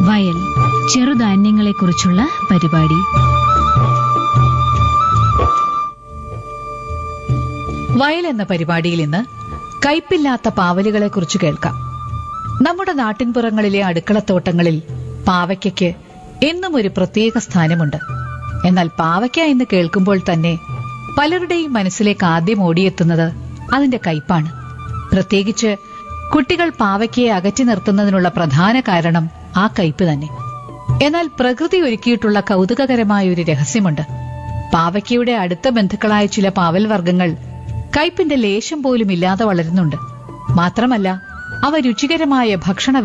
വയൽ ചെറുധാന്യങ്ങളെക്കുറിച്ചുള്ള പരിപാടി വയൽ എന്ന പരിപാടിയിൽ ഇന്ന് കയ്പില്ലാത്ത പാവലുകളെക്കുറിച്ച് കേൾക്കാം നമ്മുടെ നാട്ടിൻപുറങ്ങളിലെ അടുക്കളത്തോട്ടങ്ങളിൽ പാവയ്ക്കയ്ക്ക് എന്നും ഒരു പ്രത്യേക സ്ഥാനമുണ്ട് എന്നാൽ പാവയ്ക്ക എന്ന് കേൾക്കുമ്പോൾ തന്നെ പലരുടെയും മനസ്സിലേക്ക് ആദ്യം ഓടിയെത്തുന്നത് അതിന്റെ കയ്പാണ് പ്രത്യേകിച്ച് കുട്ടികൾ പാവയ്ക്കയെ അകറ്റി നിർത്തുന്നതിനുള്ള പ്രധാന കാരണം ആ കയ്പ് തന്നെ എന്നാൽ പ്രകൃതി ഒരുക്കിയിട്ടുള്ള കൗതുകകരമായ ഒരു രഹസ്യമുണ്ട് പാവയ്ക്കയുടെ അടുത്ത ബന്ധുക്കളായ ചില പാവൽ വർഗ്ഗങ്ങൾ കയ്പിന്റെ ലേശം പോലും ഇല്ലാതെ വളരുന്നുണ്ട് മാത്രമല്ല അവ രുചികരമായ ഭക്ഷണ